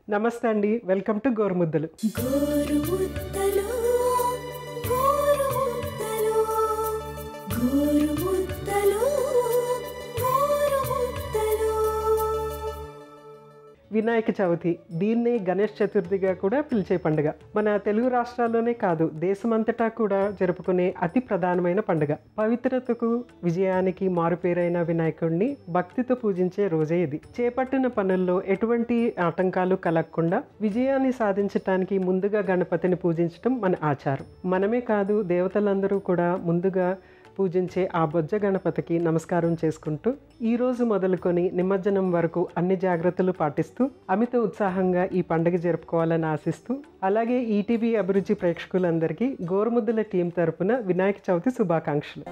నమస్తే అండి welcome to గోరుముద్దలు గోరుముద్దలు గోరుముద్దలు గోరుముద్దలు గోరుముద్దలు వినాయక చవితి దీన్ని గణేష్ చతుర్థిగా కూడా పిలిచే పండుగ మన తెలుగు రాష్ట్రాల్లోనే కాదు దేశమంతటా కూడా జరుపుకునే అతి ప్రధానమైన పండుగ పవిత్రతకు విజయానికి మారుపేరైన వినాయకుడిని భక్తితో పూజించే రోజే ఇది చేపట్టిన పనుల్లో ఎటువంటి ఆటంకాలు కలగకుండా విజయాన్ని సాధించటానికి ముందుగా గణపతిని పూజించడం మన ఆచారం మనమే కాదు దేవతలందరూ కూడా ముందుగా పూజించే ఆ బొజ్జ గణపతికి నమస్కారం చేసుకుంటూ ఈ రోజు మొదలుకొని నిమజ్జనం వరకు అన్ని జాగ్రత్తలు పాటిస్తూ అమిత ఉత్సాహంగా ఈ పండుగ జరుపుకోవాలని ఆశిస్తూ అలాగే ఈటీవీ అభిరుచి ప్రేక్షకులందరికీ గోరుముద్దల టీం తరపున వినాయక చవితి శుభాకాంక్షలు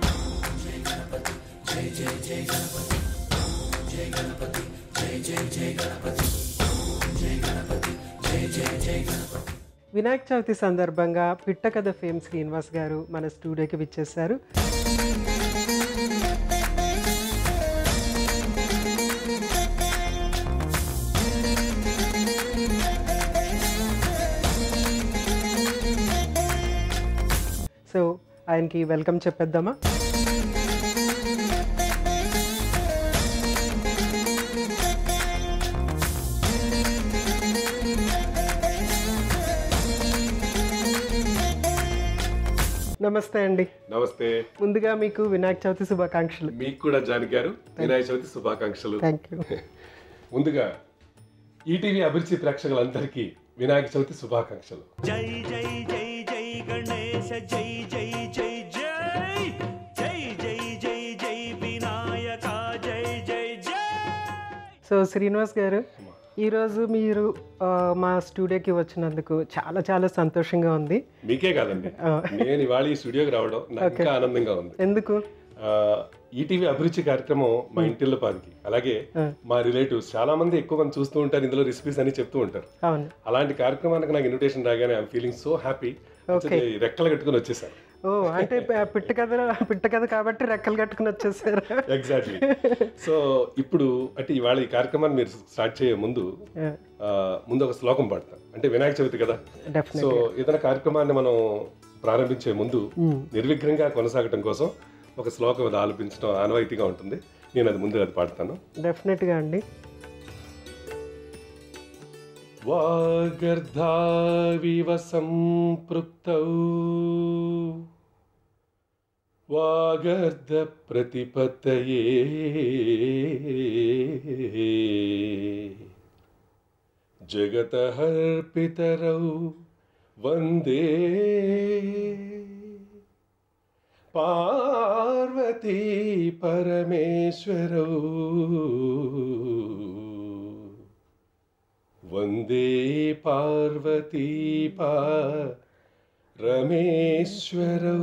వినాయక చవితి సందర్భంగా పిట్టకథ ఫేమ్ శ్రీనివాస్ గారు మన స్టూడియోకి విచ్చేశారు సో ఆయనకి వెల్కమ్ చెప్పేద్దామా నమస్తే అండి నమస్తే ముందుగా మీకు వినాయక చవితి శుభాకాంక్షలు మీకు కూడా జానకి గారు వినాయక చవితి శుభాకాంక్షలు థ్యాంక్ యూ ముందుగా ఈటీవీ అభిరుచి ప్రేక్షకులందరికీ వినాయక చవితి శుభాకాంక్షలు జై జై జై జై గణేశ జై జై జై జై జై జై జై జై వినాయక జై జై జై సో శ్రీనివాస్ గారు ఈరోజు మీరు ఆ, మా స్టూడియోకి వచ్చినందుకు చాలా చాలా సంతోషంగా ఉంది మీకే కాదండి నేను ఇవాళ ఈ స్టూడియోకి రావడం నాకు ఇంకా ఆనందంగా ఉంది ఎందుకు ఆ, ఈటీవీ అభిరుచి కార్యక్రమం మా ఇంటిల్లో పాదికి అలాగే మా రిలేటివ్స్ చాలా మంది ఎక్కువ మంది చూస్తూ ఉంటారు ఇందులో రెసిపీస్ అని చెప్తూ ఉంటారు అవును అలాంటి కార్యక్రమానికి నాకు ఇన్విటేషన్ రాగానే ఐఎమ్ ఫీలింగ్ సో హ్యాపీ రెక్కలు కట్టుకుని వచ్చేసాను ఓ అంటే ప- పిట్ట కథ పిట్ట కథ కాబట్టి రెక్కలు కట్టుకుని వచ్చేసారు ఎగ్జాక్ట్లీ సో ఇప్పుడు అంటే ఇవాళ ఈ కార్యక్రమాన్ని మీరు స్టార్ట్ చేయే ముందు ఆ, ముందు ఒక శ్లోకం పాడతాం అంటే వినాయక చవితి కదా డెఫినెట్ సో ఏదైనా కార్యక్రమాన్ని మనం ప్రారంభించే ముందు నిర్విఘ్నంగా కొనసాగటం కోసం ఒక శ్లోకం అది ఆలపించడం ఆనవాయితీగా ఉంటుంది నేను అది ముందు అది పాడతాను డెఫినెట్గా అండి వాగర్ధావివ సంపృక్తౌ వాగర్ధ ప్రతిపత్తయే జగతహర్పితరౌ వందే పార్వతీ పరమేశ్వరౌ వందే పార్వతీ రమేశ్వరౌ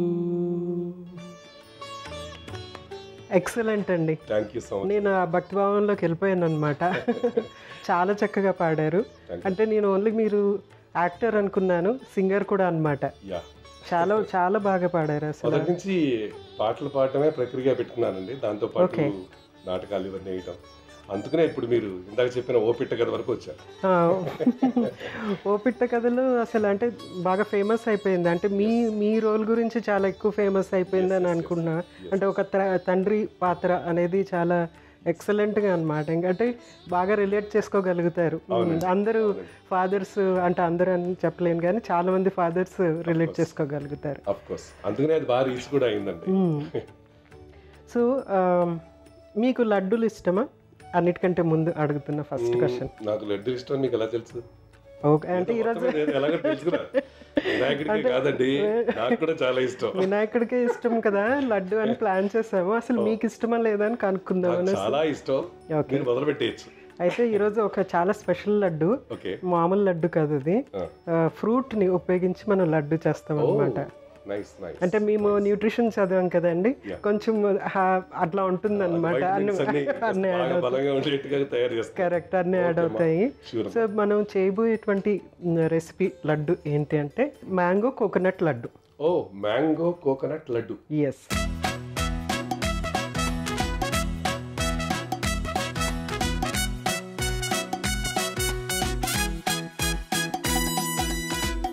ఎక్సలెంట్ అండి థ్యాంక్ యూ సో మచ్ నేను ఆ భక్తిభావంలోకి వెళ్ళిపోయాను అనమాట చాలా చక్కగా పాడారు అంటే నేను ఓన్లీ మీరు యాక్టర్ అనుకున్నాను సింగర్ కూడా అన్నమాట యా చాలా చాలా బాగా పాడారు అసలు మొదటి నుంచి పాటలు పాడటమే ప్రక్రియగా పెట్టుకున్నానండి దాంతో పాటు నాటకాలు ఇవన్నీ వేయటం అందుకనే ఇప్పుడు మీరు ఇందాక చెప్పిన ఓపిట్ట కథ వరకు వచ్చారు ఆ, ఓ పిట్ట కథలు అసలు అంటే బాగా ఫేమస్ అయిపోయింది అంటే మీ మీ రోల్ గురించి చాలా ఎక్కువ ఫేమస్ అయిపోయింది అని అనుకున్నా అంటే ఒక త- తండ్రి పాత్ర అనేది చాలా ఎక్సలెంట్గా అనమాట అంటే బాగా రిలేట్ చేసుకోగలుగుతారు అందరూ ఫాదర్స్ అంటే అందరూ అని చెప్పలేను కానీ చాలా మంది ఫాదర్స్ రిలేట్ చేసుకోగలుగుతారు అఫ్ కోర్స్ అందుకనే అది బాగా రీచ్ కూడా అయిందండి సో మీకు లడ్డూలు ఇష్టమా అన్నిటికంటే ముందు అడుగుతున్న ఫస్ట్ క్వశ్చన్ నాకు లడ్డు ఇష్టం మీకు ఎలా తెలుసు ఓకే అంటే ఈరోజు మొత్తం మీద ఎలాగో తెలుసుకున్నా వినాయకుడికి కాదండి నాకు కూడా చాలా ఇష్టం వినాయకుడికే ఇష్టం కదా లడ్డు అని ప్లాన్ చేసాము అసలు మీకు ఇష్టమా లేదా అని కనుక్కుందాం నాకు చాలా ఇష్టం Okay. మీరు మొదలు పెట్టేయచ్చు అయితే ఈరోజు ఒక చాలా స్పెషల్ లడ్డు ఓకే మామూలు లడ్డు కాదు అది ఫ్రూట్ ని ఉపయోగించి మనం లడ్డు చేస్తాం అనమాట నైస్ నైస్ అంటే మేము న్యూట్రిషన్ చదివాం కదండి కొంచెం హా- అట్లా ఉంటుంది అనమాట అన్ని అన్ని బాగా బలంగా ఉండేట్టుగా తయారు చేస్తారు కరెక్ట్ అన్ని యాడ్ అవుతాయి Sure. సో మనం చేయబోయేటువంటి రెసిపీ లడ్డు ఏంటి అంటే మ్యాంగో కోకోనట్ లడ్డు ఓ మ్యాంగో కోకోనట్ లడ్డు ఎస్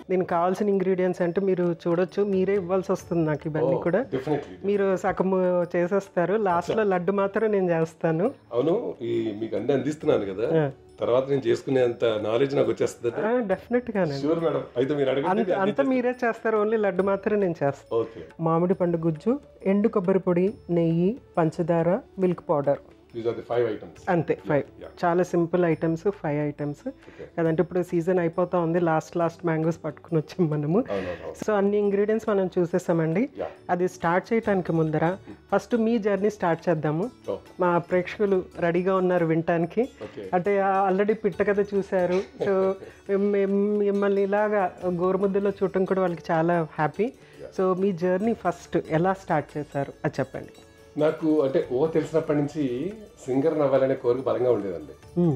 దీనికి కావాల్సిన ఇంగ్రీడియంట్స్ అంటే మీరు చూడొచ్చు మీరే ఇవ్వాల్సి వస్తుంది నాకు ఇవన్నీ కూడా డెఫినెట్లీ మీరు సగం చేసేస్తారు లాస్ట్లో లడ్డు మాత్రం నేను చేస్తాను అవును ఈ మీకు అన్ని అందిస్తున్నాను కదా తర్వాత నేను చేసుకునేంత నాలెడ్జ్ నాకు వచ్చేస్తుంది డెఫినెట్గానే షూర్ మేడం అయితే మీరు అడగండి అంత అంతా మీరే చేస్తారు ఓన్లీ లడ్డు మాత్రం నేను చేస్తాను ఓకే మామిడి పండు గుజ్జు ఎండు కొబ్బరి పొడి నెయ్యి పంచదార milk powder these are the five items అంతే ఫైవ్ చాలా సింపుల్ ఐటమ్స్ ఫైవ్ ఐటమ్స్ కదంటే ఇప్పుడు సీజన్ అయిపోతా ఉంది లాస్ట్ లాస్ట్ మ్యాంగోస్ పట్టుకుని వచ్చాం మనము అవునవును సో అన్ని ఇంగ్రీడియంట్స్ మనం చూసేసామండి Yeah. అది స్టార్ట్ చేయడానికి ముందర ఫస్ట్ మీ జర్నీ స్టార్ట్ చేద్దాము Oh. మా ప్రేక్షకులు రెడీగా ఉన్నారు వినటానికి ఓకే అంటే ఆల్రెడీ పిట్ట కథ చూశారు సో మిమ్- మిమ్- మిమ్మల్ని ఇలాగా గోరుముద్దలో చూడటం కూడా వాళ్ళకి చాలా హ్యాపీ సో మీ జర్నీ ఫస్ట్ ఎలా స్టార్ట్ చేశారు అది చెప్పండి నాకు అంటే ఓ తెలిసినప్పటి నుంచి సింగర్ నవ్వాలనే కోరిక బలంగా ఉండేదండి మ్మ్.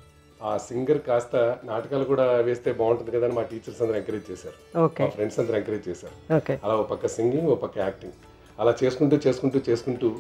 ఆ సింగర్ కాస్త నాటకాలు కూడా వేస్తే బాగుంటుంది కదా అని మా టీచర్స్ అందరూ ఎంకరేజ్ చేశారు ఓకే మా ఫ్రెండ్స్ అందరూ ఎంకరేజ్ చేశారు ఓకే అలా ఒక పక్క సింగింగ్ ఒక పక్క యాక్టింగ్ అలా చేసుకుంటూ చేసుకుంటూ చేసుకుంటూ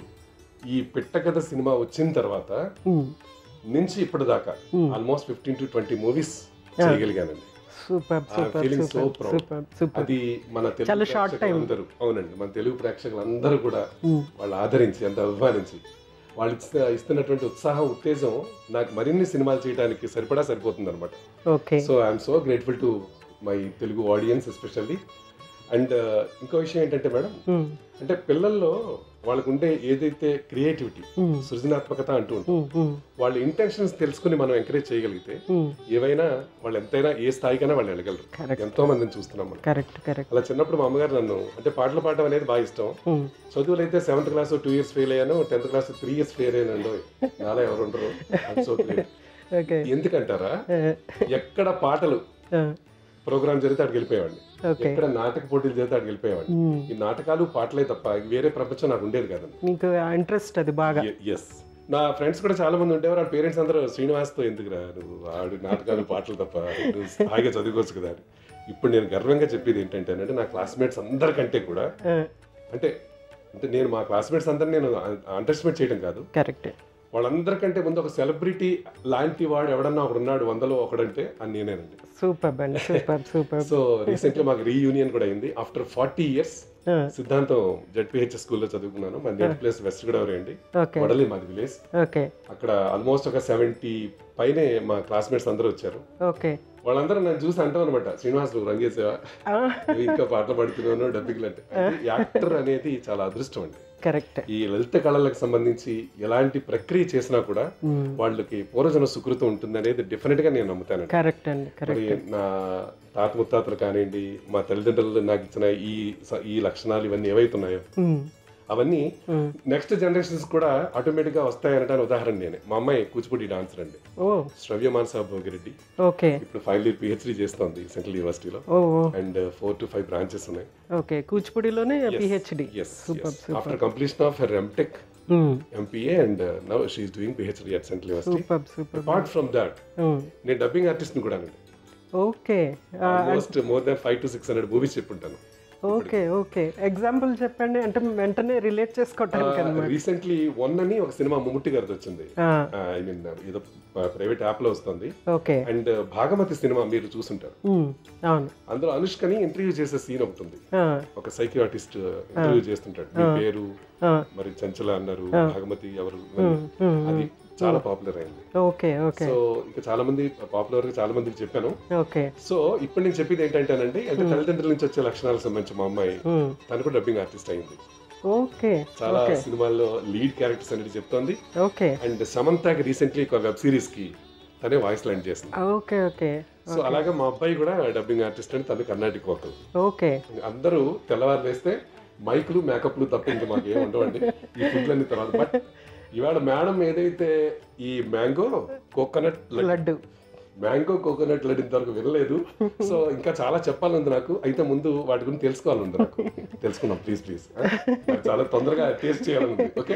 ఈ పిట్టకథ సినిమా వచ్చిన తర్వాత మ్మ్. నుంచి ఇప్పటిదాకా almost fifteen to twenty movies చేయగలిగానండి super super feeling so super proud super super అది మన తెలుగు ప్రేక్షకులందరూ అవునండి మన తెలుగు ప్రేక్షకులందరూ కూడా వాళ్ళు ఆదరించి అంత అభిమానించి వాళ్ళు ఇస్తే ఇస్తున్నటువంటి ఉత్సాహం ఉత్తేజం నాకు మరిన్ని సినిమాలు చేయడానికి సరిపడా సరిపోతుంది అనమాట okay so I'm so grateful to my Telugu audience especially and ఇంకో విషయం ఏంటంటే మేడం అంటే పిల్లల్లో వాళ్ళకు ఉండే ఏదైతే క్రియేటివిటీ సృజనాత్మకత అంటూ ఉంటాం వాళ్ళ ఇంటెన్షన్స్ తెలుసుకుని మనం ఎంకరేజ్ చేయగలిగితే ఏవైనా వాళ్ళు ఎంతైనా ఏ స్థాయికైనా వాళ్ళు వెళ్ళగలరు ఎంతో మందిని చూస్తున్నాం మనం కరెక్ట్ కరెక్ట్ అలా చిన్నప్పుడు మా అమ్మగారు నన్ను అంటే పాటలు పాడడం అనేది బాగా ఇష్టం చదువులు అయితే seventh class two years fail అయ్యాను tenth class three years fail అయ్యాను నాలా ఎవరు ఉండరు I'm so great. ఓకే ఎందుకంటారా ఎక్కడ పాటలు ప్రోగ్రామ్ జరిగితే అక్కడికి వెళ్ళిపోయేవాడిని ఓకే ఎక్కడ నాటక పోటీలు జరిగితే అక్కడికి వెళ్ళిపోయేవాడిని ఈ నాటకాలు పాటలే తప్ప వేరే ప్రపంచం నాకు ఉండేది కాదండి మీకు ఇంట్రెస్ట్ అది బాగా ఎస్ నా ఫ్రెండ్స్ కూడా చాలా మంది ఉండేవారు వాళ్ళ పేరెంట్స్ అందరూ శ్రీనివాస్తో ఎందుకురా నువ్వు ఆడు నాటకాలు పాటలు తప్ప నువ్వు హాయిగా చదువుకోవచ్చు కదా అని ఇప్పుడు నేను గర్వంగా చెప్పేది ఏంటంటే అంటే నా క్లాస్మేట్స్ అందరికంటే కూడా ఆ, అంటే అంటే నేను మా క్లాస్మేట్స్ అందరిని నేను అండర్స్టిమేట్ చేయడం కాదు కరెక్ట్ వాళ్ళందరికంటే ముందు ఒక సెలబ్రిటీ లాంటి వాడు ఎవడన్నా ఒకడు ఉన్నాడు వందలో ఒకడంటే అని నేనేనండి సూపర్ అండి సూపర్ సూపర్ సో రీసెంట్గా మాకు రీయూనియన్ కూడా అయింది after forty years Siddhantam ZPH స్కూల్లో చదువుకున్నాను మా నేటి ప్లేస్ వెస్ట్ గోదావరి అండి ఓకే వడలి మాది విలేజ్ ఓకే అక్కడ ఆల్మోస్ట్ ఒక సెవెంటీ పైనే మా క్లాస్మేట్స్ అందరూ వచ్చారు ఓకే వాళ్ళందరూ నన్ను చూసి అంటాం అనమాట శ్రీనివాస్ నువ్వు రంగేసేవా నువ్వు ఇంకా పాటలు పాడుతున్నాను డబ్బింగ్లు అంటే యాక్టర్ అనేది చాలా అదృష్టం అండి కరెక్ట్ ఈ లలిత కళలకు సంబంధించి ఎలాంటి ప్రక్రియ చేసినా కూడా వాళ్ళకి పూర్వజన సుకృతం ఉంటుంది అనేది డెఫినెట్ గా నేను నమ్ముతానండి కరెక్ట్ అండి కరెక్ట్ మరి నా తాత ముత్తాతలు కానివ్వండి మా తల్లిదండ్రులు నాకు ఇచ్చిన ఈ స- ఈ లక్షణాలు ఇవన్నీ ఏవైతే ఉన్నాయో అవన్నీ నెక్స్ట్ జనరేషన్స్ కూడా ఆటోమేటిక్ గా వస్తాయనడానికి ఉదాహరణ నేనే మా అమ్మాయి కూచిపూడి డాన్సర్ అండి ఓ శ్రవ్య మానస భోగిరెడ్డి ఓకే ఇప్పుడు ఫైనల్ ఇయర్ పిహెచ్డి చేస్తోంది సెంట్రల్ యూనివర్సిటీలో ఓ ఓ and four to five branches ఉన్నాయి ఓకే కూచిపూడిలోనే PhD yes after completion of her M Tech MPA and now she is doing PhD at central university super super apart from that నేను dubbing artist కూడా అండి okay almost more than five to six hundred movies చెప్పుంటాను okay okay example చెప్పండి అంటే వెంటనే relate చేసుకోవటానికి అనమాట recently one అని ఒక సినిమా మమ్ముట్టి గారిది వచ్చింది ఐ మీన్ ఏదో ప్రైవేట్ యాప్ లో వస్తుంది ఓకే అండ్ భాగమతి సినిమా మీరు చూసుంటారు అవును అందులో అనుష్కని ఇంటర్వ్యూ చేసే సీన్ ఒకటి ఉంది ఆ, ఒక సైకియాటిస్ట్ ఇంటర్వ్యూ చేస్తుంటాడు మీ పేరు ఆ. మరి చంచల అన్నారు భాగమతి ఎవరు ఇవన్నీ. అది చాలా పాపులర్ అయింది ఓకే ఓకే సో ఇక చాలా మంది పాపులర్ గా చాలా మందికి చెప్పాను ఓకే సో ఇప్పుడు నేను చెప్పేది ఏంటంటేనండి అంటే తల్లిదండ్రుల నుంచి వచ్చే లక్షణాలకు సంబంధించి మా అమ్మాయి తను కూడా డబ్బింగ్ ఆర్టిస్ట్ అయింది ఓకే చాలా సినిమాల్లో లీడ్ క్యారెక్టర్స్ అనేది చెప్తోంది ఓకే అండ్ సమంతాకి రీసెంట్లీ ఒక వెబ్ సిరీస్ కి తనే వాయిస్ లైన్ చేసింది ఓకే ఓకే సో అలాగే మా అబ్బాయి కూడా డబ్బింగ్ ఆర్టిస్ట్ అని తను కర్ణాటక వోకల్ ఓకే అందరూ తెల్లవారు వేస్తే మైకులు మేకప్లు తప్ప ఇంకా మాకు ఏమి ఉండవండి ఈ ఫుడ్లన్నీ తర్వాత బట్ ఇవాళ మేడం ఏదైతే ఈ mango coconut laddu mango coconut laddu ఇంతవరకు వినలేదు సో ఇంకా చాలా చెప్పాలంది నాకు అయితే ముందు వాటి గురించి తెలుసుకోవాలంది నాకు తెలుసుకుందాం ప్లీజ్ ప్లీజ్ చాలా తొందరగా టేస్ట్ చేయాలని ఓకే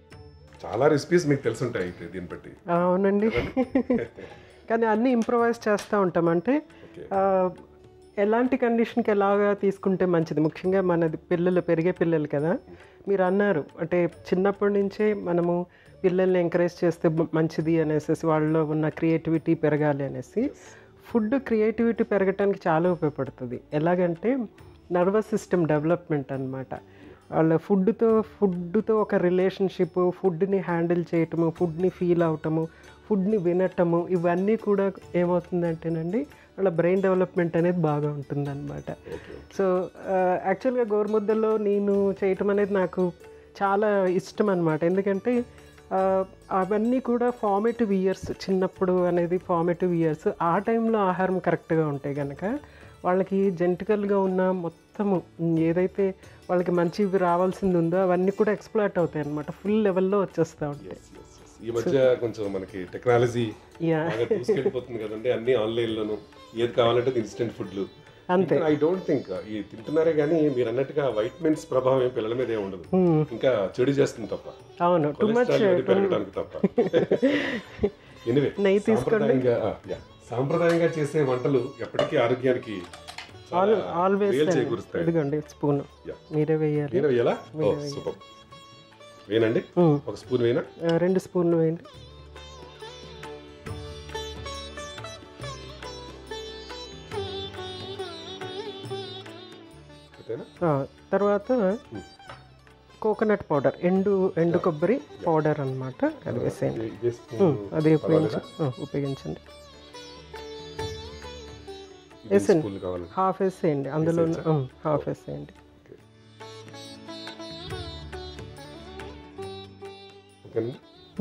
చాలా రెసిపీస్ మీకు తెలుసుంటాయి అయితే దీన్ని బట్టి అవునండి కానీ అన్నీ ఇంప్రవైజ్ చేస్తూ ఉంటాం అంటే ఓకే ఆ, ఎలాంటి కండిషన్కి ఎలాగా తీసుకుంటే మంచిది ముఖ్యంగా మనది పిల్లలు పెరిగే పిల్లలు కదా మీరు అన్నారు అంటే చిన్నప్పటి నుంచే మనము పిల్లల్ని ఎంకరేజ్ చేస్తే బ- మంచిది అనేసి వాళ్ళలో ఉన్న క్రియేటివిటీ పెరగాలి అనేసి ఫుడ్ క్రియేటివిటీ పెరగటానికి చాలా ఉపయోగపడుతుంది ఎలాగంటే నర్వస్ సిస్టమ్ డెవలప్మెంట్ అన్నమాట వాళ్ళ ఫుడ్తో ఫుడ్తో ఒక రిలేషన్షిప్ ఫుడ్ని హ్యాండిల్ చేయటము ఫుడ్ని ఫీల్ అవటము ఫుడ్ని వినటము ఇవన్నీ కూడా ఏమవుతుందంటేనండి వాళ్ళ బ్రెయిన్ డెవలప్మెంట్ అనేది బాగా ఉంటుందన్నమాట సో యాక్చువల్గా గోరుముద్దల్లో నేను చేయటం అనేది నాకు చాలా ఇష్టం అనమాట ఎందుకంటే ఆ, అవన్నీ కూడా ఫార్మేటివ్ ఇయర్స్ చిన్నప్పుడు అనేది ఫార్మేటివ్ ఇయర్స్ ఆ టైంలో ఆహారం కరెక్ట్గా ఉంటే కనుక వాళ్ళకి జెంటికల్గా ఉన్న మొత్తము ఉమ్, ఏదైతే వాళ్ళకి మంచివి రావాల్సింది ఉందో అవన్నీ కూడా ఎక్స్ప్లాట్ అవుతాయి అనమాట ఫుల్ లెవెల్లో వచ్చేస్తూ ఉంటాయి Yes, yes, yes. ఈ మధ్య కొంచెం మనకి టెక్నాలజీ యా బాగా తీసుకెళ్ళిపోతుంది కదండి అన్ని ఆన్లైన్ లోను ఏది కావాలంటే ఇన్స్టెంట్ ఫుడ్లు అంతే. ఐ డోంట్ థింక్ ఈ తింటున్నారే కానీ మీరు అన్నట్టుగా వైటమిన్స్ ప్రభావం ఏం పిల్లల మీద ఏం ఉండదు ఇంకా చెడు చేస్తుంది తప్ప అవును టూ మచ్ కొలెస్ట్రాల్ అది పెరగడానికి తప్ప ఎనివే నెయ్యి సాంప్రదాయంగా ఆ, yeah. సాంప్రదాయంగా చేసే వంటలు ఎప్పటికీ ఆరోగ్యానికి చాలా ఆల్వేస్ మేలు చేకూరుస్తాయి ఇదిగోండి స్పూన్ Yeah. మీరే వేయాలి నేను వేయాలా ఓ సూపర్ వేనండి మ్మ్. ఒక స్పూన్ వేయనా ఆ, రెండు స్పూన్లు వేయండి అంతేనా ఆ, తర్వాత కోకోనట్ పౌడర్ ఎండు ఎండు కొబ్బరి పౌడర్ అన్నమాట అది వేసేయండి ఇదే- ఇదే స్పూన్ అది ఉపయోగించ ఆ, ఉపయోగించండి ఇదే వేసండి. స్పూన్లు కావాలండి హాఫ్ వేసేయండి అందులో హాఫ్ వేసేయండి ఓకేనండి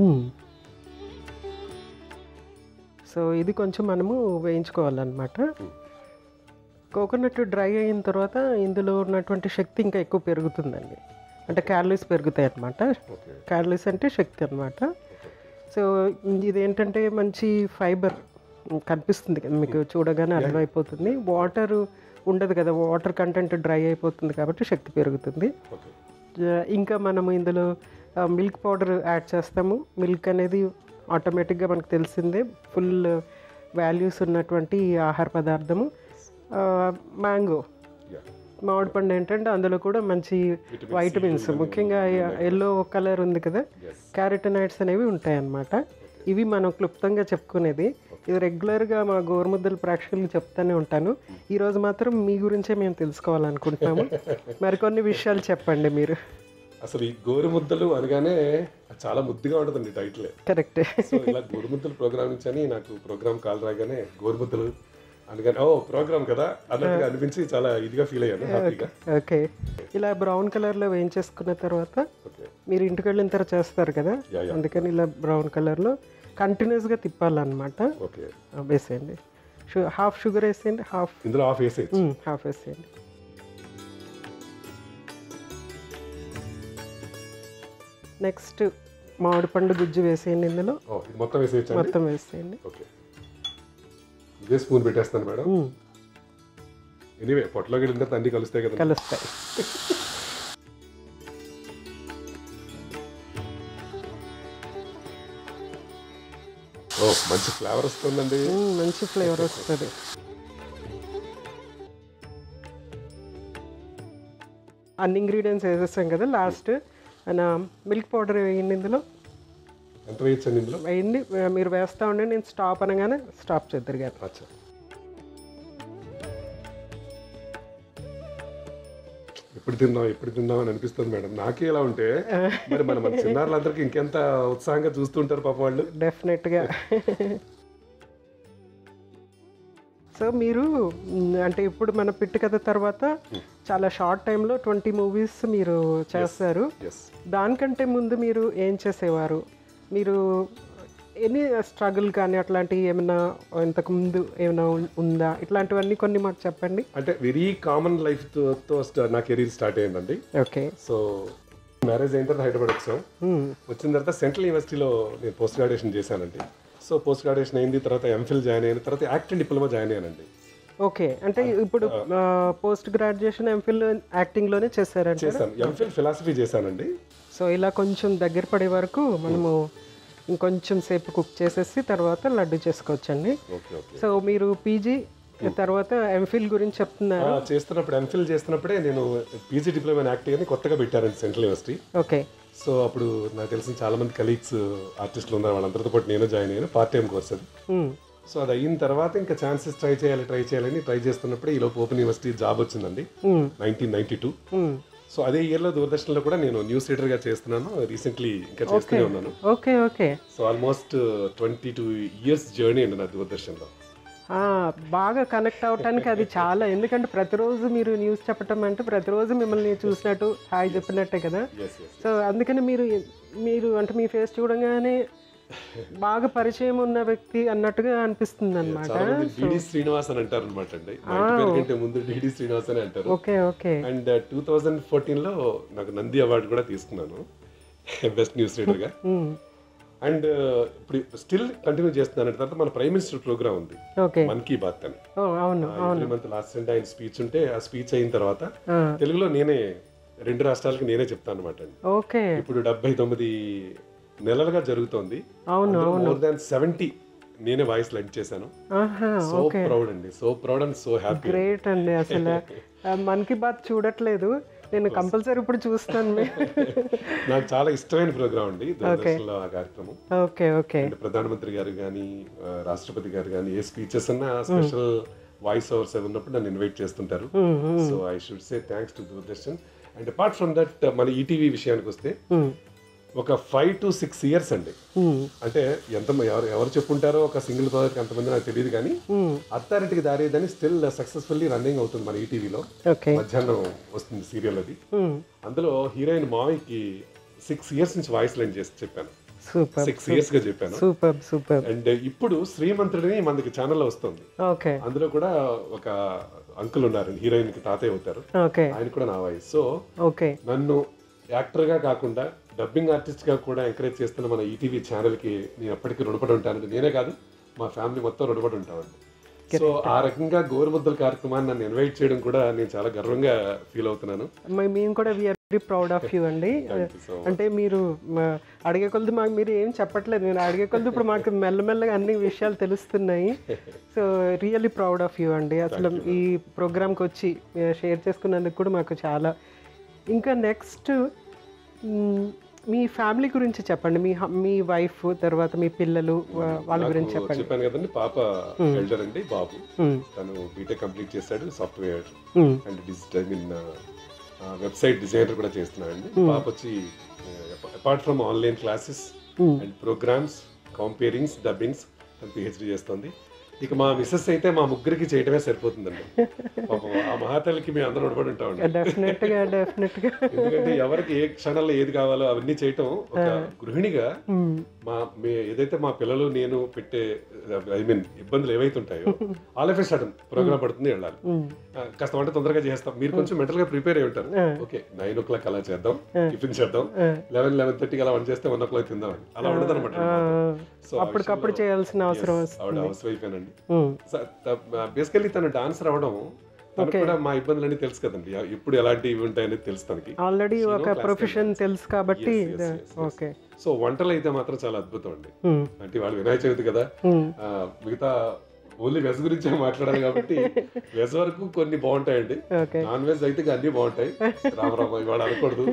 సో ఇది కొంచెం మనము వేయించుకోవాలన్నమాట కోకోనట్ డ్రై అయిన తర్వాత ఇందులో ఉన్నటువంటి శక్తి ఇంకా ఎక్కువ పెరుగుతుందండి అంటే క్యాలరీస్ పెరుగుతాయి అన్నమాట ఓకే క్యాలరీస్ అంటే శక్తి అన్నమాట సో ఇది ఏంటంటే మంచి ఫైబర్ కనిపిస్తుంది కదా మీకు చూడగానే అర్థమైపోతుంది వాటర్ ఉండదు కదా వాటర్ కంటెంట్ డ్రై అయిపోతుంది కాబట్టి శక్తి పెరుగుతుంది ఓకే జ- ఇంకా మనము ఇందులో మిల్క్ పౌడర్ యాడ్ చేస్తాము మిల్క్ అనేది ఆటోమేటిక్గా మనకు తెలిసిందే ఫుల్ వాల్యూస్ ఉన్నటువంటి ఆహార పదార్థము మ్యాంగో యా మామిడి పండు ఏంటంటే అందులో కూడా మంచి వైటమిన్స్ ముఖ్యంగా ఎల్లో కలర్ ఉంది కదా క్యారెటనైడ్స్ అనేవి ఉంటాయి అన్నమాట ఇవి మనం క్లుప్తంగా చెప్పుకునేది ఇది రెగ్యులర్గా మా గోరుముద్దల ప్రేక్షకులకు చెప్తానే ఉంటాను ఈరోజు మాత్రం మీ గురించే మేము తెలుసుకోవాలనుకుంటున్నాము మరికొన్ని విషయాలు చెప్పండి మీరు అసలు ఈ గోరు ముద్దలు అనగానే చాలా ముద్దుగా ఉంటుందండి టైటిల్ కరెక్టే సో ఇలా గోరు ముద్దలు ప్రోగ్రామ్ నుంచి అని నాకు ప్రోగ్రామ్ కాల్ రాగానే గోరు ముద్దలు అనగానే ఓ ప్రోగ్రామ్ కదా అన్నట్టుగా అనిపించి చాలా ఇదిగా ఫీల్ అయ్యాను హ్యాపీగా ఓకే ఇలా బ్రౌన్ కలర్లో వేయించేసుకున్న తర్వాత ఓకే మీరు ఇంటికి వెళ్ళిన తర్వాత చేస్తారు కదా యా, యా. అందుకని ఇలా బ్రౌన్ కలర్లో కంటిన్యూస్గా తిప్పాలన్నమాట ఓకే ఆ, వేసేయండి షు హాఫ్ షుగర్ వేసేయండి హాఫ్ ఇందులో ఆఫ్ వేసేయచ్చు మ్, హాఫ్ వేసేయండి నెక్స్ట్ మామిడి పండు గుజ్జు వేసేయండి ఇందులో ఓ ఇది మొత్తం వేసేయచ్చండి మొత్తం వేసేయండి ఓకే ఇదే స్పూన్ పెట్టేస్తాను మేడం మ్, ఎనీవే పొట్టలోకి వెళ్ళిన తర్వాత అన్ని కలుస్తాయి కదా కలుస్తాయి ఓ మంచి ఫ్లేవర్ వస్తుందండి మ్, మంచి ఫ్లేవర్ వస్తుంది అన్ని ఇంగ్రీడియంట్స్ వేసేస్తాం కదా లాస్ట్ మన మిల్క్ పౌడర్ వేయండి ఇందులో ఎంత వేయచ్చండి ఇందులో వేయండి మీరు వేస్తా ఉండండి నేను స్టాప్ అనగానే స్టాప్ చేద్దరు గారు అచ్చా ఎప్పుడు తిందాం ఎప్పుడు తిందాం అని అనిపిస్తుంది మేడం నాకే ఇలా ఉంటే మరి మన మన చిన్నారులందరికీ ఇంకెంత ఉత్సాహంగా చూస్తుంటారు పాపం వాళ్ళు డెఫినెట్గా సో మీరు మ్, అంటే ఇప్పుడు మన పిట్టు కథ తర్వాత చాలా షార్ట్ టైంలో ట్వంటీ మూవీస్ మీరు చేస్తారు ఎస్ దానికంటే ముందు మీరు ఏం చేసేవారు మీరు ఎనీ స్ట్రగుల్ కానీ అట్లాంటివి ఏమైనా ఇంతకు ముందు ఏమైనా ఉం- ఉందా ఇట్లాంటివన్నీ కొన్ని మాకు చెప్పండి అంటే వెరీ కామన్ లైఫ్ తో తో స్ట- నా కెరీర్ స్టార్ట్ అయ్యిందండి ఓకే సో మ్యారేజ్ అయిన తర్వాత హైదరాబాద్ వచ్చాం వచ్చిన తర్వాత సెంట్రల్ యూనివర్సిటీలో నేను పోస్ట్ గ్రాడ్యుయేషన్ చేశానండి సో పోస్ట్ గ్రాడ్యుయేషన్ అయింది తర్వాత ఎంఫిల్ జాయిన్ అయిన తర్వాత యాక్టింగ్ డిప్లొమా జాయిన్ అయ్యానండి ఓకే అంటే ఇప్పుడు పోస్ట్ గ్రాడ్యుయేషన్ ఎంఫిల్ యాక్టింగ్లోనే చేశారంట చేశాను ఎంఫిల్ ఫిలాసఫీ చేశానండి సో ఇలా కొంచెం దగ్గర పడే వరకు మనము ఇంకొంచెం సేపు కుక్ చేసేసి తర్వాత లడ్డు చేసుకోవచ్చండి ఓకే ఓకే సో మీరు పీజీ తర్వాత ఎంఫిల్ గురించి చెప్తున్నారు ఆ, చేస్తున్నప్పుడు ఎంఫిల్ చేస్తున్నప్పుడే నేను పీజీ డిప్లొమా ఇన్ యాక్టింగ్ అని కొత్తగా పెట్టారండి సెంట్రల్ యూనివర్సిటీ ఓకే సో అప్పుడు నాకు తెలిసిన చాలా మంది కలీగ్స్ ఆర్టిస్టులు ఉన్నారు వాళ్ళందరితో పాటు నేను జాయిన్ అయ్యాను పార్ట్ టైం కోర్స్ అది మ్మ్. సో అది అయిన తర్వాత ఇంకా ఛాన్సెస్ ట్రై చేయాలి ట్రై చేయాలని ట్రై చేస్తున్నప్పుడే ఈ లోపు ఓపెన్ యూనివర్సిటీ జాబ్ వచ్చిందండి నైన్టీన్ నైన్టీ టూ సో అదే ఇయర్లో దూరదర్శన్లో కూడా నేను న్యూస్ రీడర్గా చేస్తున్నాను రీసెంట్లీ ఇంకా చేస్తూనే ఉన్నాను okay okay so almost twenty two years journey అండి నా దూరదర్శన్లో ఆ, బాగా కనెక్ట్ అవటానికి అది చాలా ఎందుకంటే ప్రతిరోజు మీరు న్యూస్ చెప్పటం అంటే ప్రతిరోజు మిమ్మల్ని చూసినట్టు హాయ్ చెప్పినట్టే కదా ఎస్ ఎస్ సో అందుకని మీరు మీరు అంటే మీ ఫేస్ చూడంగానే బాగా పరిచయం ఉన్న వ్యక్తి అన్నట్టుగా అనిపిస్తుంది అనమాట చాలా మంది డిడి శ్రీనివాస్ అని అంటారు అనమాట అండి మా ఇంటి పేరు కంటే ముందు డిడి శ్రీనివాస్ అని అంటారు okay okay and two thousand ఫోర్టీన్లో నాకు నంది అవార్డు కూడా తీసుకున్నాను బెస్ట్ న్యూస్ రీడర్గా అండ్ ఇప్పుడు స్టిల్ కంటిన్యూ చేస్తున్నాను తర్వాత మన ప్రైమ్ మినిస్టర్ ప్రోగ్రామ్ ఉంది ఓకే మన్ కీ బాత్ అని ఓ అవును ఎవ్రీ మంత్ లాస్ట్ సండే ఆయన స్పీచ్ ఉంటే ఆ స్పీచ్ అయిన తర్వాత ఆ, తెలుగులో నేనే రెండు రాష్ట్రాలకి నేనే చెప్తాను అనమాట అండి ఓకే ఇప్పుడు డెబ్బై తొమ్మిది నెలలుగా జరుగుతోంది అవును మోర్ దాన్ సెవెంటీ నేనే వాయిస్ లెండ్ చేశాను ఆహా సో ప్రౌడ్ అండి so proud and so happy great అండి అసలు ఆ, మన్ కీ బాత్ చూడట్లేదు నేను కంపల్సరీ ఇప్పుడు చూస్తాను మీ- నాకు చాలా ఇష్టమైన ప్రోగ్రామ్ అండి దూరదర్శన్లో ఆ కార్యక్రమం ఓకే ఓకే అంటే ప్రధానమంత్రి గారు కానీ రాష్ట్రపతి గారు కానీ ఏ స్పీచెస్ అన్నా స్పెషల్ వాయిస్ ఓవర్స్ అవి ఉన్నప్పుడు నన్ను ఇన్వైట్ చేస్తుంటారు so I should say thanks to Doordarshan and apart from that మన ఈటీవీ విషయానికి వస్తే ఉమ్, ఒక ఫైవ్ టు సిక్స్ ఇయర్స్ అండి ఉమ్, అంటే ఎంత ఎవరు ఎవరు చెప్పుంటారో ఒక సింగిల్ ప్రాజెక్ట్ ఎంతమంది నాకు తెలియదు కానీ అత్తారింటికి దారేదని స్టిల్ సక్సెస్ఫుల్లీ రన్నింగ్ అవుతుంది మన ఈటీవీలో ఓకే మధ్యాహ్నం వస్తుంది సీరియల్ అది ఉమ్, అందులో హీరోయిన్ మావికి సిక్స్ ఇయర్స్ నుంచి వాయిస్ లైన్ చేసి చెప్పాను సూపర్ సిక్స్ ఇయర్స్ గా చెప్పాను సూపర్ సూపర్ అండ్ ఇప్పుడు శ్రీమంతుడిని మనకి ఛానల్లో వస్తుంది ఓకే అందులో కూడా ఒక అంకుల్ ఉన్నారు హీరోయిన్ కి తాతయ్య అవుతారు ఓకే ఆయన కూడా నా వాయిస్ సో ఓకే నన్ను యాక్టర్ గా కాకుండా డబ్బింగ్ ఆర్టిస్ట్ గా కూడా ఎంకరేజ్ చేస్తున్న మన ఈటీవీ ఛానల్ కి నేను ఎప్పటికీ రుణపడి ఉంటాను నేనే కాదు మా ఫ్యామిలీ మొత్తం రుణపడి ఉంటామండి సో ఆ రకంగా గోరుముద్దల కార్యక్రమాన్ని నన్ను ఇన్వైట్ చేయడం కూడా నేను చాలా గర్వంగా ఫీల్ అవుతున్నాను మ- మేము కూడా we are very proud of you అండి Thank you so much. అంటే మీరు మ- అడిగే కొలది మాకు మీరు ఏం చెప్పట్లేదు నేను అడిగే కొలది ఇప్పుడు మాకు మెల్లమెల్లగా అన్ని విషయాలు తెలుస్తున్నాయి so really proud of you అండి అసలు ఈ ప్రోగ్రామ్కి వచ్చి షేర్ చేసుకున్నందుకు కూడా మాకు చాలా ఇంకా నెక్స్ట్ మీ ఫ్యామిలీ గురించి చెప్పండి మీ హ- మీ వైఫ్ తర్వాత మీ పిల్లలు వా- వాళ్ళ గురించి నాకు చెప్పండి చెప్పాను కదండి పాప ఎల్డర్ అండి బాబు మ్మ్. తను బీటెక్ కంప్లీట్ చేశాడు సాఫ్ట్వేర్ మ్మ్. And digital I mean website designer కూడా చేస్తున్నాడండి పాప వచ్చి apart from online classes and programmes comperings dubbings తను పిహెచ్డి చేస్తుంది ఇక మా మిస్సెస్ అయితే మా ముగ్గురికి చేయడమే సరిపోతుందండి పాపం ఆ మహాతల్లికి మేము అందరం ఉడబడి ఉంటామండి డెఫినెట్గా డెఫినెట్గా ఎందుకంటే ఎవరికి ఏ క్షణంలో ఏది కావాలో అవన్నీ చేయటం ఒక గృహిణిగా మా మీ ఏదైతే మా పిల్లలు నేను పెట్టే ఐ మీన్ ఇబ్బందులు ఏవైతే ఉంటాయో all of a sudden programme పడుతుంది వెళ్ళాలి ఆ, కాస్త వంట తొందరగా చేస్తాం మీరు కొంచెం మెంటల్ గా ప్రిపేర్ అయి ఉంటారు ఓకే నైన్ ఓ క్లాక్ అలా చేద్దాం టిఫిన్ చేద్దాం లెవెన్ లెవెన్ థర్టీకి అలా వంట చేస్తే వన్ ఓ క్లాక్ తిందాం అలా ఉండదు అనమాట అప్పటికప్పుడు చేయాల్సిన అవసరం ఆవిడ హౌస్ వైఫ్ ఏనండి మ్మ్. బేసికల్లీ తను డాన్సర్ అవడం తనకు కూడా మా ఇబ్బందులన్నీ తెలుసు కదండి ఎప్పుడు ఎలాంటి ఇవి ఉంటాయనేది తెలుసు తనకి ఆల్రెడీ ఒక ప్రొఫెషన్ తెలుసు కాబట్టి ఓకే సో వంటలు అయితే మాత్రం చాలా అద్భుతం అండి మ్మ్. అంటే వాళ్ళు వినాయక చవితి కదా మ్మ్. ఆ, మిగతా ఓన్లీ వెజ్ గురించే మాట్లాడాలి కాబట్టి వెజ్ వరకు కొన్ని బాగుంటాయండి ఓకే నాన్ వెజ్ అయితే ఇక అన్ని బాగుంటాయి రామరామ ఇవాళ అనకూడదు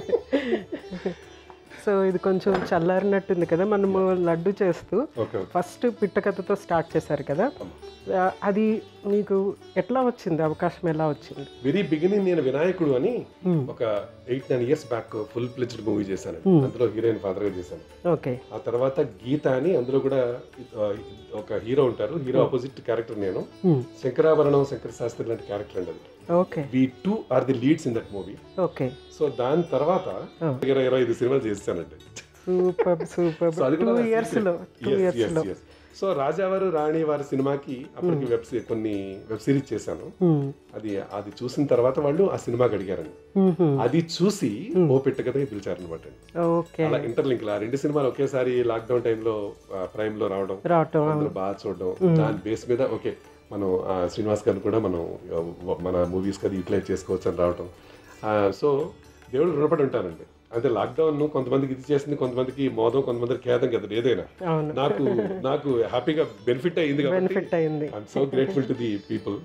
సో ఇది కొంచెం చల్లారినట్టుంది కదా మనము లడ్డు చేస్తూ ఓకే ఓకే ఫస్ట్ పిట్టకథతో స్టార్ట్ చేశారు కదా ఆ, అది మీకు ఎట్లా వచ్చింది అవకాశం ఎలా వచ్చింది వెరీ బిగినింగ్ నేను వినాయకుడు అని ఒక eight nine years back full fledged movie చేశాను అందులో హీరోయిన్ ఫాదర్ గా చేశాను ఓకే ఆ తర్వాత గీత అని అందులో కూడా ఆ, ఒక హీరో ఉంటారు హీరో ఆపోజిట్ క్యారెక్టర్ నేను మ్మ్. శంకరాభరణం శంకర శాస్త్రి లాంటి క్యారెక్టర్ అండి అది okay we two are the leads in that movie okay so దాని తర్వాత Oh. ఇరవై ఇరవై ఐదు సినిమాలు చేశానండి సూపర్ సూపర్ సో అది టూ కూడా నా ఇయర్స్ secret. లో టూ Yes, ఇయర్స్ yes, లో yes. సో రాజావారు రాణి వారి సినిమాకి అప్పటికి వెబ్ సి- కొన్ని వెబ్ సిరీస్ చేశాను మ్మ్. అది అది చూసిన తర్వాత వాళ్ళు ఆ సినిమాకి అడిగారండి మ్మ్. అది చూసి ఓ పెట్టకదే పిలిచారనమాట ఓకే అలా ఇంటర్లింక్ ఆ రెండు సినిమాలు ఒకేసారి లాక్డౌన్ టైంలో ప్రైమ్ లో రావడం రావటం అందరూ బాగా చూడడం దాని బేస్ మీద ఓకే మనం ఆ, శ్రీనివాస్ గారిని కూడా మనం ఆ, మన మూవీస్ అది యూటిలైజ్ చేసుకోవచ్చు అని రావడం సో దేవుడు రుణపడి ఉంటానండి అంటే లాక్డౌన్ కొంతమందికి ఇది చేసింది కొంతమందికి మోదం కొంతమందికి ఖేదం కదా ఏదైనా అవును నాకు నాకు హ్యాపీగా బెనిఫిట్ అయ్యింది కాబట్టి బెనిఫిట్ అయింది I'm so grateful to the people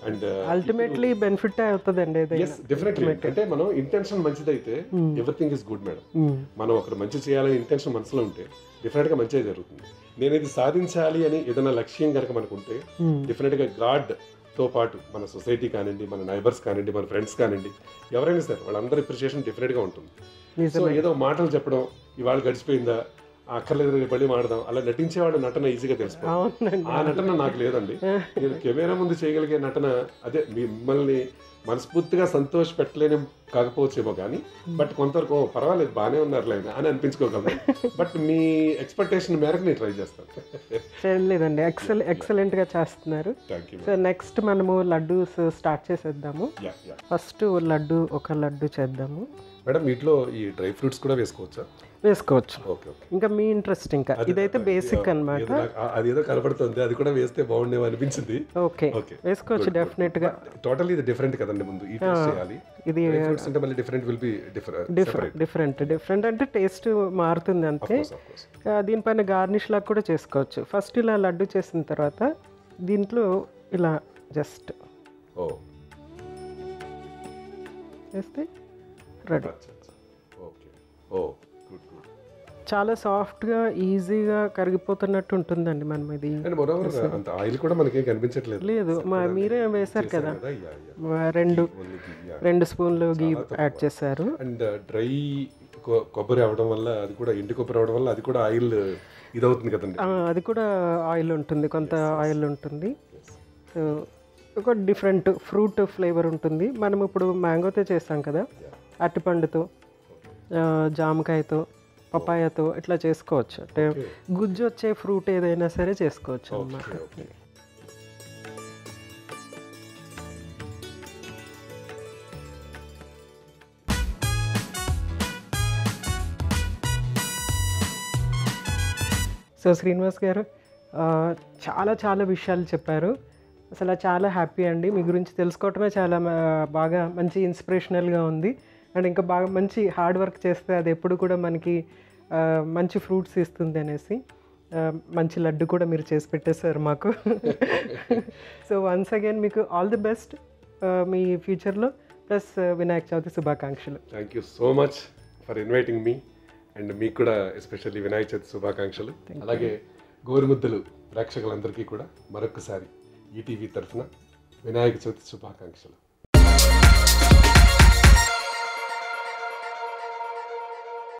and ultimately benefit అవుతుందండి ఏదైనా ఎస్ డెఫినెట్లీ అంటే మనం ఇంటెన్షన్ మంచిదైతే ఎవ్రీథింగ్ ఇస్ గుడ్ మేడం మనం ఒకరు మంచి చేయాలని ఇంటెన్షన్ మనసులో ఉంటే డెఫినెట్ గా మంచిగా జరుగుతుంది నేను ఇది సాధించాలి అని ఏదైనా లక్ష్యం కనుక మనకు ఉంటే డెఫినెట్ గా గాడ్ తో పాటు మన సొసైటీ కానివ్వండి మన నైబర్స్ కానివ్వండి మన ఫ్రెండ్స్ కానివ్వండి ఎవరైనా సరే వాళ్ళందరి అప్రిషియేషన్ డెఫినెట్ గా ఉంటుంది సో ఏదో మాటలు చెప్పడం ఇవాళ గడిచిపోయిందా ఆ అక్కర్లేదు రేపు మళ్ళీ మాడదాం అలా నటించేవాడు నటన ఈజీగా తెలుసుకోవాలి అవునండి ఆ నటన నాకు లేదండి నేను కెమెరా ముందు చేయగలిగే నటన అదే మిమ్మల్ని మనస్ఫూర్తిగా సంతోష పెట్టలేని కాకపోవచ్చేమో కానీ బట్ కొంతవరకు "ఓ, పర్వాలేదు బాగానే ఉన్నారు లేదు అని అనిపించుకోగలను బట్ మీ ఎక్స్పెక్టేషన్ మేరకు నేను ట్రై చేస్తాను లేదండి ఎక్సల్ ఎక్సలెంట్గా చేస్తున్నారు థ్యాంక్ యూ సో నెక్స్ట్ మనము లడ్డూస్ స్టార్ట్ చేసేద్దాము యా యా ఫస్ట్ లడ్డు ఒక లడ్డు చేద్దాము మేడం వీటిలో ఈ డ్రై ఫ్రూట్స్ కూడా వేసుకోవచ్చా వేసుకోవచ్చు ఓకే ఓకే ఇంకా మీ ఇంట్రెస్ట్ ఇంకా ఇదైతే బేసిక్ అన్నమాట ఏదో నాకు- ఆ- అది ఏదో కనబడుతుంది అది కూడా వేస్తే బాగుండేమో అనిపించింది ఓకే ఓకే వేసుకోవచ్చు డెఫినెట్గా టోటల్ ఇది డిఫరెంట్ కదండి ముందు ఈ టేస్ట్ చేయాలి ఇది డ్రై ఫ్రూట్స్ అంటే మళ్ళీ different will be different different different different అంటే టేస్ట్ మారుతుంది అంతే ఆ, దీనిపైన గార్నిష్ లాగా కూడా చేసుకోవచ్చు ఫస్ట్ ఇలా లడ్డు చేసిన తర్వాత దీంట్లో ఇలా జస్ట్ ఓ చేస్తే ready okay oh good good చాలా సాఫ్ట్గా ఈజీగా కరిగిపోతున్నట్టు ఉంటుందండి మనం ఇది అండ్ మోరోవర్ అంత ఆయిల్ కూడా మనకేం కనిపించట్లేదు లేదు మా మీరే వేశారు కదా కదా యా యా మా రెండు ఓన్లీ యా రెండు స్పూన్లు గీ యాడ్ చేశారు అండ్ డ్రై కొబ్బరి అవడం వల్ల అది కూడా ఎండు కొబ్బరి అవడం వల్ల అది కూడా ఆయిల్ ఇదవుతుంది కదండి ఆ, అది కూడా ఆయిల్ ఉంటుంది కొంత ఆయిల్ ఉంటుంది సో ఒక డిఫరెంట్ ఫ్రూట్ ఫ్లేవర్ ఉంటుంది మనం ఇప్పుడు మ్యాంగోతో చేస్తాం కదా అరటిపండుతో ఆ, జామకాయతో పపాయాతో ఇట్లా చేసుకోవచ్చు అంటే గుజ్జు వచ్చే ఫ్రూట్ ఏదైనా సరే చేసుకోవచ్చు అన్నమాట ఓకే సో శ్రీనివాస్ గారు ఆ, చాలా చాలా విషయాలు చెప్పారు అసలు చాలా హ్యాపీ అండి మీ గురించి తెలుసుకోవటమే చాలా మా- బాగా మంచి ఇన్స్పిరేషనల్గా ఉంది అండ్ ఇంకా బాగా మంచి హార్డ్ వర్క్ చేస్తే అది ఎప్పుడు కూడా మనకి ఆ, మంచి ఫ్రూట్స్ ఇస్తుంది అనేసి ఆ, మంచి లడ్డు కూడా మీరు చేసి పెట్టేశారు మాకు సో వన్స్ అగైన్ మీకు ఆల్ ది బెస్ట్ మీ ఫ్యూచర్లో ప్లస్ వినాయక చవితి శుభాకాంక్షలు thank you so much for inviting మీ అండ్ మీకు కూడా ఎస్పెషల్లీ వినాయక చవితి శుభాకాంక్షలు అలాగే గోరుముద్దలు ప్రేక్షకులందరికీ కూడా మరొకసారి ఈటీవీ తరఫున వినాయక చవితి శుభాకాంక్షలు